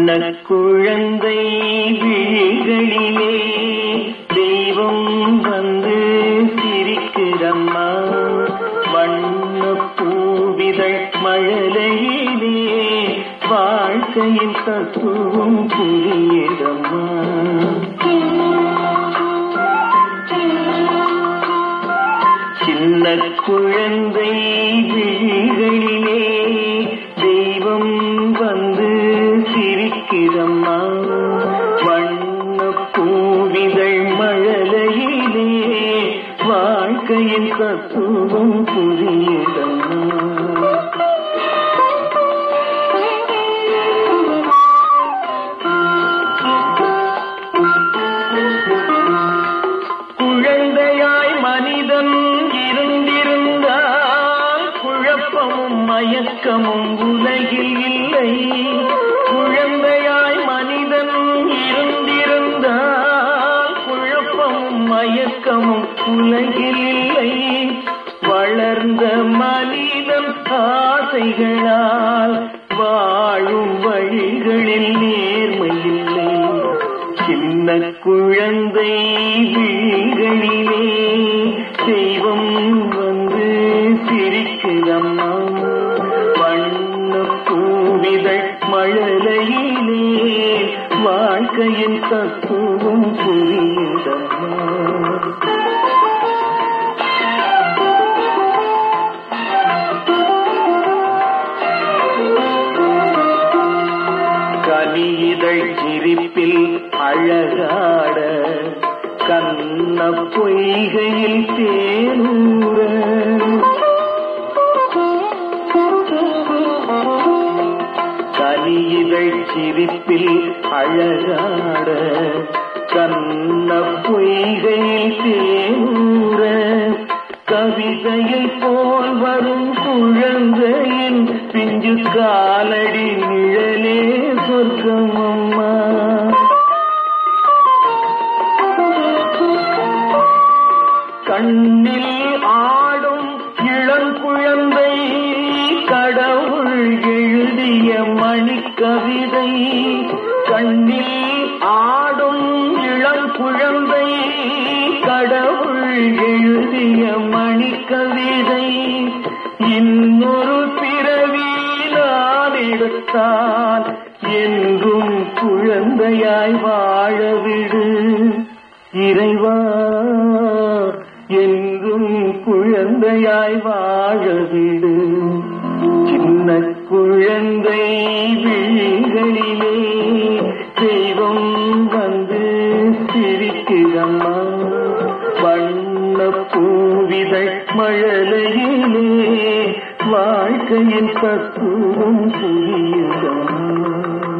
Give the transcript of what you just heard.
சின்ன குழந்தை விழிகளிலே தெய்வம் வந்து சிரிக்கிறம்மா வண்ண பூவிதழ் மழலையிலே வாழ்க்கையின் தத்துவம் புரியுதம்மா சின்ன குழந்தை விழிகளிலே தெய்வம் வந்து சிரிக்கிறம்மா வண்ண பூவிதழ் மழலையிலே வாழ்க்கையின் தத்துவம் புரியுதம்மா குழந்தையாய் மனிதன் இருந்திருந்தால் குழப்பமும் மயக்கமும் உலகில் இல்லை குழந்தையாய் மனிதன் இருந்திருந்தால் குழப்பமும் மயக்கமும் உலகில் இல்லை வளர்ந்த மனிதன் ஆசைகளால் வாழும் வழிகளில் நேர்மை இல்லை சின்ன குழந்தை வீடுகளிலே தெய்வம் வந்து சிரிக்குதம்மா வண்ண பூவிதழ் மழலையிலே வாழ்க்கையின் தத்துவம் புரியுதம்மா கனியிதழ் சிரிப்பில் அழகாட கண்ண பொய்கையில் தேனூர கனியிதழ் சிரிப்பில் அழகாட கண்ண பொய்கையில் தேனூர கவிதையை போல் வரும் குழந்தையின் பிஞ்சு காலடி நிழலே சொர்க்கம் அம்மா கண்ணில் ஆடும் இளங்குழந்தை கடவுள் எழுதிய மணிக்கவிதை கண்ணில் ஆடும் இளங்குழந்தை கடவுள் எழுதிய மணிக்கவிதை இன்னொரு பிறவி நான் எடுத்தால் என்றும் குழந்தையாய் வாழவிடு இறைவா என்றும் குழந்தையாய் வாழவிடு சின்ன குழந்தை விழிகளிலே தெய்வம் வந்து சிரிக்கிறம்மா வண்ண பூவிதழ் மழலையிலே வாழ்க்கையின் தத்துவம் புரியுதம்மா